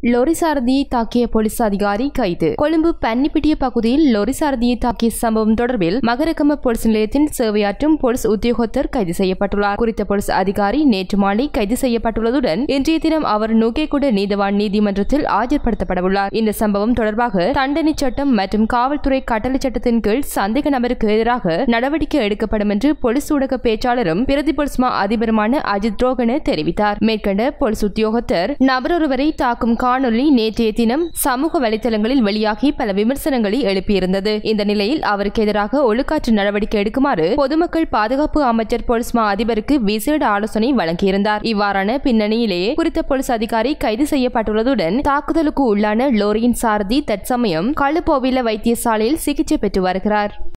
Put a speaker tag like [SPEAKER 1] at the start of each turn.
[SPEAKER 1] lorry சாரதியை தாக்கிய police அதிகாரி கைது கொழும்பு பன்னிப்பிட்டிய பகுதியில் லொரி சாரதியை தாக்கிய சம்பவம் தொடர்பில் மகரகம போலீஸ் நிலையத்தில் சேவையாற்றும் போலீஸ் உத்தியோகத்தர் கைது செய்யப்பட்டுள்ளார் குறித்த போலீஸ் அதிகாரி நேற்று மாலை கைது செய்யப்பட்டுள்ளதுடன் இன்றைய தினம் அவர் நுகேகுட நீதவான் நீதிமன்றத்தில் ஆஜர்படுத்தப்படவுள்ளார் இந்த சம்பவம் தொடர்பாக தண்டனை சட்டம் மற்றும் காவல்துறை கட்டளை சட்டத்தின் கீழ் சந்தேக நபருக்கு எதிராக நடவடிக்கை எடுக்கப்படும் என்று போலீஸ் ஊடக பேச்சாளரும் பிரதி போலீஸ் மா அதிபருமான அஜித் ரோகன தெரிவித்தார் மேற்கண்ட போலீஸ் உத்தியோகத்தர் நபரொருவரை தாக்கும் காணொலி நேற்றைய தினம் சமூக வலைதளங்களில் வெளியாகி பல விமர்சனங்களை எழுப்பியிருந்தது இந்த நிலையில் அவருக்கு எதிராக ஒழுக்காற்று நடவடிக்கை எடுக்குமாறு பொதுமக்கள் பாதுகாப்பு அமைச்சர் போலீஸ் மா அதிபருக்கு விசேட ஆலோசனை வழங்கியிருந்தார் இவ்வாறான பின்னணியிலேயே குறித்த போலீஸ் அதிகாரி கைது செய்யப்பட்டுள்ளதுடன் தாக்குதலுக்கு உள்ளான லோரியின் சாரதி தற்சமயம் களுப்போவில வைத்தியசாலையில் சிகிச்சை பெற்று வருகிறார்